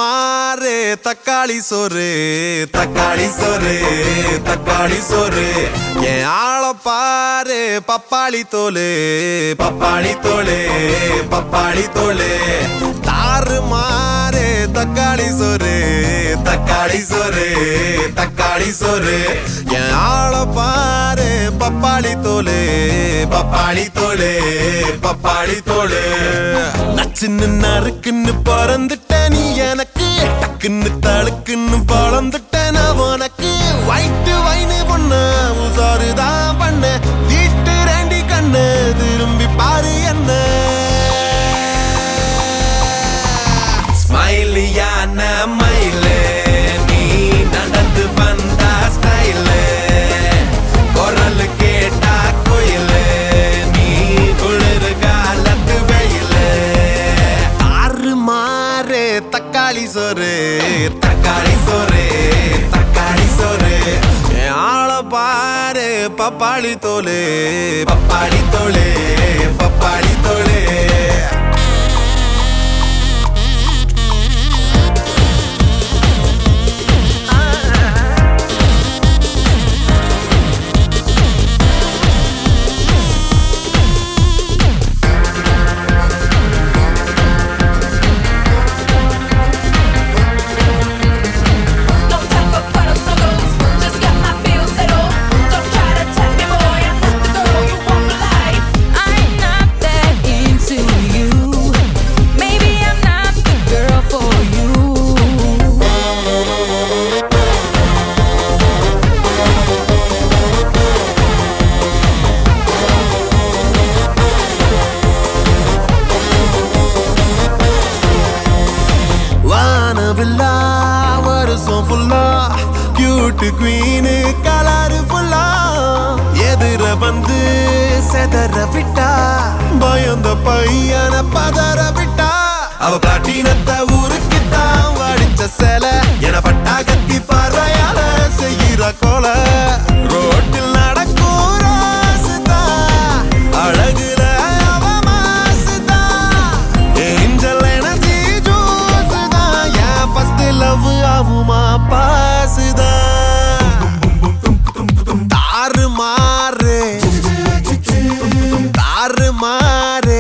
மாறு தக்காளி சோறு தக்காளி சோறு தக்காளி சோறு என் ஆள பாரு பப்பாளி தோலு பப்பாளி தோலு பப்பாளி தோலு தாறு மாறு தக்காளி சோறு தக்காளி சோறு தக்காளி சோறு என் ஆள பாரு பப்பாளி தோலு பப்பாளி தோலு பப்பாளி தோலு நச்சுன்னு நறுக்குன்னு பிறந்துட்ட நீ எனக்கு டக்குன்னு தழுக்குன்னு வளர்ந்துட்ட நான் உனக்கு வயிற்று வைனு பொண்ண உசாரு தான் பண்ண வீட்டு ரெண்டி கண்ணு திரும்பி பாரு என்ன ஸ்மைலியான மயிலு நீ நடந்து வந்தா ஸ்டைலு குரல் கேட்டா குயிலு நீ குளிர் காலத்து வெயிலு ஆறு மாறு தக்காளி சோறு தக்காளி சோறு தக்காளி சோறு என் ஆள பாரு பப்பாளி தோலு பப்பாளி தோலு பப்பாளி தோலு No time for puddles, no goes. Just got my bills settled. Don't try to tell me, boy, I'm not the girl you want for life. I'm not that into you. Maybe I'm not the girl for you. வானவில்லா வருஷம் ஃபுல்லா cute queen colour ஃபுல்லா எதிர வந்து செதற விட்டா பயந்த பையன பதற விட்டா அவ பிளாட்டினத்தை ஊருக்கு தான் வடிச்ச சேல என பட்டா கத்தி பார்வையால செய்கிற கொலை ரோட்டில் நடக்கும் ராசுதான் அழகுல அவ மாசுதான் ஏஞ்சல் எனர்ஜி ஜூஸ் தான் என் ஃபர்ஸ்ட் லவ் ஆகுமா பாஸ் தான் தாறு மாறு தாறு மாறு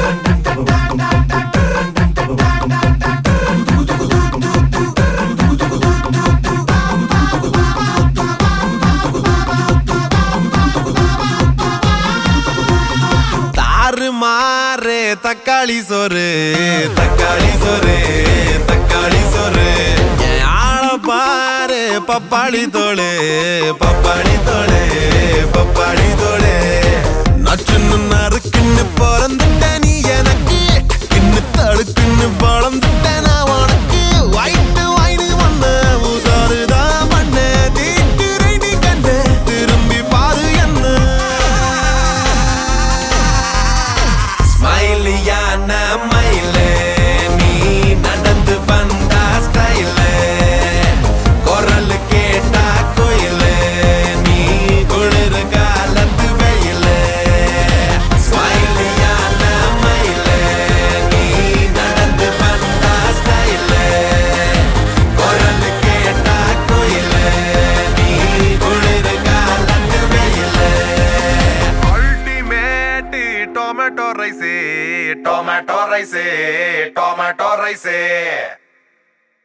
தாறு மாறு தக்காளி சோறு தக்காளி சோறு தக்காளி சோறு என் ஆள பாரு பப்பாளி தோளு பப்பாளி தோளு பப்பாளி தோளு நச்சுன்னு நறுக்குன்னு பிறந்துட்ட நீ எனக்கு கிண்ணு தடுக்குன்னு வளர்ந்துட்ட நான் உனக்கு வயிற்று வயிறு ஒண்ணு உசாருதான் பண்ண தீட்டு ரெடி கண்டு திரும்பி பாரு என்ன ஸ்மைலியான மயிலு நீ நடந்து வந்தா ஸ்டைலு குரல் கேட்டா குயிலு நீ குளிர் காலத்து வெயிலு ஸ்மைலியான மயிலு நீ நடந்து வந்தா ஸ்டைலு குரல் கேட்டா குயிலு நீ குளிர் காலத்து வெயிலு ultimate tomato rice tomato rice tomato rice